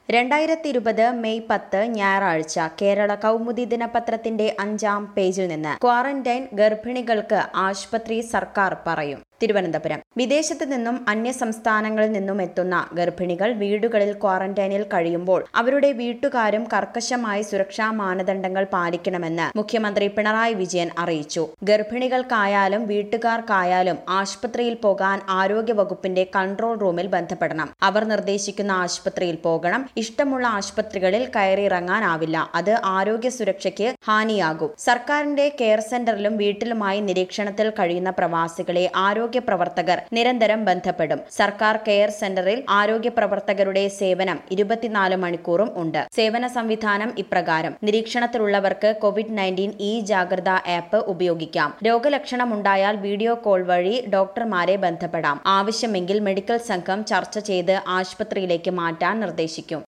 രണ്ടായിരത്തി ഇരുപത് മെയ് പത്ത് ഞായറാഴ്ച കേരള കൗമുദി ദിനപത്രത്തിന്റെ അഞ്ചാം പേജിൽ നിന്ന് ക്വാറന്റൈൻ ഗർഭിണികൾക്ക് ആശുപത്രി സർക്കാർ പറയും തിരുവനന്തപുരം വിദേശത്ത് നിന്നും അന്യ സംസ്ഥാനങ്ങളിൽ നിന്നും എത്തുന്ന ഗർഭിണികൾ വീടുകളിൽ ക്വാറന്റൈനിൽ കഴിയുമ്പോൾ അവരുടെ വീട്ടുകാരും കർക്കശമായ സുരക്ഷാ മാനദണ്ഡങ്ങൾ പാലിക്കണമെന്ന് മുഖ്യമന്ത്രി പിണറായി വിജയൻ അറിയിച്ചു ഗർഭിണികൾക്കായാലും വീട്ടുകാർക്കായാലും ആശുപത്രിയിൽ പോകാൻ ആരോഗ്യ വകുപ്പിന്റെ കൺട്രോൾ റൂമിൽ ബന്ധപ്പെടണം അവർ നിർദ്ദേശിക്കുന്ന ആശുപത്രിയിൽ പോകണം ഇഷ്ടമുള്ള ആശുപത്രികളിൽ കയറിയിറങ്ങാനാവില്ല അത് ആരോഗ്യ സുരക്ഷയ്ക്ക് ഹാനിയാകും സർക്കാരിന്റെ കെയർ സെന്ററിലും വീട്ടിലുമായി നിരീക്ഷണത്തിൽ കഴിയുന്ന പ്രവാസികളെ ആരോഗ്യ പ്രവർത്തകർ നിരന്തരം ബന്ധപ്പെടും സർക്കാർ കെയർ സെന്ററിൽ ആരോഗ്യ പ്രവർത്തകരുടെ സേവനം ഇരുപത്തിനാല് മണിക്കൂറും ഉണ്ട് സേവന സംവിധാനം ഇപ്രകാരം നിരീക്ഷണത്തിലുള്ളവർക്ക് Covid nineteen E Jagratha app ഉപയോഗിക്കാം രോഗലക്ഷണമുണ്ടായാൽ വീഡിയോ കോൾ വഴി ഡോക്ടർമാരെ ബന്ധപ്പെടാം ആവശ്യമെങ്കിൽ മെഡിക്കൽ സംഘം ചർച്ച ചെയ്ത് ആശുപത്രിയിലേക്ക് മാറ്റാൻ നിർദ്ദേശിക്കും